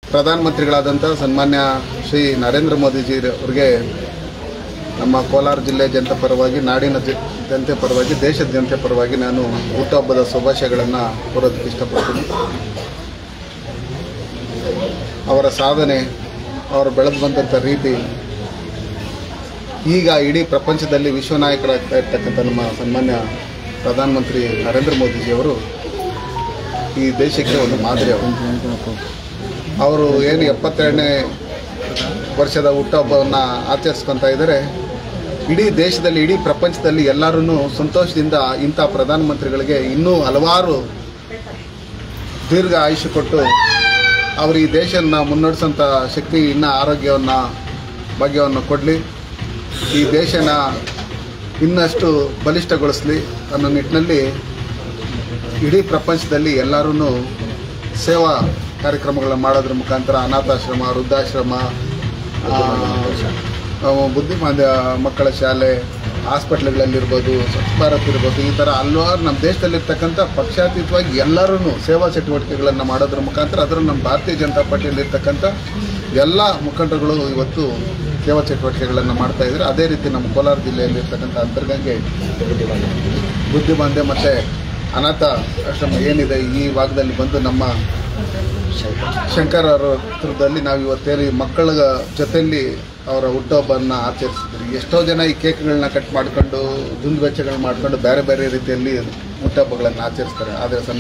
ಪ್ರಧಾನಮಂತ್ರಿಗಳಾದಂಥ ಸನ್ಮಾನ್ಯ ಶ್ರೀ ನರೇಂದ್ರ ಮೋದಿಜಿ ಅವರಿಗೆ ನಮ್ಮ ಕೋಲಾರ ಜಿಲ್ಲೆ ಜನತೆ ಪರವಾಗಿ ನಾಡಿನ ಜ- ಜನತೆ ಪರವಾಗಿ ದೇಶದ ಜನತೆ ಪರವಾಗಿ ನಾನು ಹುಟ್ಟುಹಬ್ಬದ ಶುಭಾಶಯಗಳನ್ನು ಕೋರೋದಕ್ಕೆ ಇಷ್ಟಪಡ್ತೀನಿ ಅವರ ಸಾಧನೆ ಅವರು ಬೆಳೆದು ಬಂದಂಥ ರೀತಿ ಈಗ ಇಡೀ ಪ್ರಪಂಚದಲ್ಲಿ ವಿಶ್ವ ನಾಯಕರಾಗ್ತಾ ಇರ್ತಕ್ಕಂಥ ನಮ್ಮ ಸನ್ಮಾನ್ಯ ಪ್ರಧಾನಮಂತ್ರಿ ನರೇಂದ್ರ ಮೋದಿಜಿಯವರು ಈ ದೇಶಕ್ಕೆ ಒಂದು ಮಾದರಿ ಅವರು ಅವರು ಏನು ಎಪ್ಪತ್ತೆರಡನೇ ವರ್ಷದ ಹುಟ್ಟುಹಬ್ಬವನ್ನು ಆಚರಿಸ್ಕೊತಾ ಇದ್ದಾರೆ ಇಡೀ ದೇಶದಲ್ಲಿ ಇಡೀ ಪ್ರಪಂಚದಲ್ಲಿ ಎಲ್ಲರೂ ಸಂತೋಷದಿಂದ ಇಂಥ ಪ್ರಧಾನಮಂತ್ರಿಗಳಿಗೆ ಇನ್ನೂ ಹಲವಾರು ದೀರ್ಘ ಆಯುಷ್ಯ ಕೊಟ್ಟು ಅವರು ಈ ದೇಶನ ಮುನ್ನಡೆಸೋಂಥ ಶಕ್ತಿ ಇನ್ನೂ ಆರೋಗ್ಯವನ್ನು ಭಾಗ್ಯವನ್ನು ಕೊಡಲಿ ಈ ದೇಶನ ಇನ್ನಷ್ಟು ಬಲಿಷ್ಠಗೊಳಿಸಲಿ ಅನ್ನೋ ನಿಟ್ಟಿನಲ್ಲಿ ಇಡೀ ಪ್ರಪಂಚದಲ್ಲಿ ಎಲ್ಲರೂ ಸೇವಾ ಕಾರ್ಯಕ್ರಮಗಳನ್ನ ಮಾಡೋದ್ರ ಮುಖಾಂತರ ಅನಾಥಾಶ್ರಮ ವೃದ್ಧಾಶ್ರಮ ಆ, ಆ, ಬುದ್ಧಿಮಾಂದ್ಯ ಮಕ್ಕಳ ಶಾಲೆ ಹಾಸ್ಪಿಟ್ಲ್ಗಳಲ್ಲಿರ್ಬೋದು ಸ್ವಚ್ಛ ಭಾರತ್ ಇರ್ಬೋದು ಈ ಥರ ಹಲವಾರು ನಮ್ಮ ದೇಶದಲ್ಲಿರ್ತಕ್ಕಂಥ ಪಕ್ಷಾತೀತವಾಗಿ ಎಲ್ಲರೂ ಸೇವಾ ಚಟುವಟಿಕೆಗಳನ್ನು ಮಾಡೋದ್ರ ಮುಖಾಂತರ ಅದರ ನಮ್ಮ ಭಾರತೀಯ ಜನತಾ ಪಾರ್ಟಿಯಲ್ಲಿರ್ತಕ್ಕಂಥ ಎಲ್ಲ ಮುಖಂಡರುಗಳು ಇವತ್ತು ಸೇವಾ ಚಟುವಟಿಕೆಗಳನ್ನು ಮಾಡ್ತಾ ಇದ್ದಾರೆ ಅದೇ ರೀತಿ ನಮ್ಮ ಕೋಲಾರ ಜಿಲ್ಲೆಯಲ್ಲಿರ್ತಕ್ಕಂಥ ಅಂತರ್ಗಂಗೆ ಬುದ್ಧಿಮಾಂದ್ಯ ಮತ್ತು ಅನಾಥ ಆಶ್ರಮ ಏನಿದೆ ಈ ಭಾಗದಲ್ಲಿ ಬಂದು ನಮ್ಮ ಶಂಕರ್ ಅವರ ಹತ್ರದಲ್ಲಿ ನಾವು ಇವತ್ತೇನು ಈ ಮಕ್ಕಳ ಜೊತೆಯಲ್ಲಿ ಅವರ ಹುಟ್ಟುಹಬ್ಬವನ್ನು ಆಚರಿಸಿದ್ರಿ ಎಷ್ಟೋ ಜನ ಈ ಕೇಕ್ಗಳನ್ನ ಕಟ್ ಮಾಡ್ಕೊಂಡು ದುಂದು ವೆಚ್ಚಗಳನ್ನ ಮಾಡ್ಕೊಂಡು ಬೇರೆ ಬೇರೆ ರೀತಿಯಲ್ಲಿ ಹುಟ್ಟುಹಬ್ಬಗಳನ್ನು ಆಚರಿಸ್ತಾರೆ ಆದರೆ ಸನ್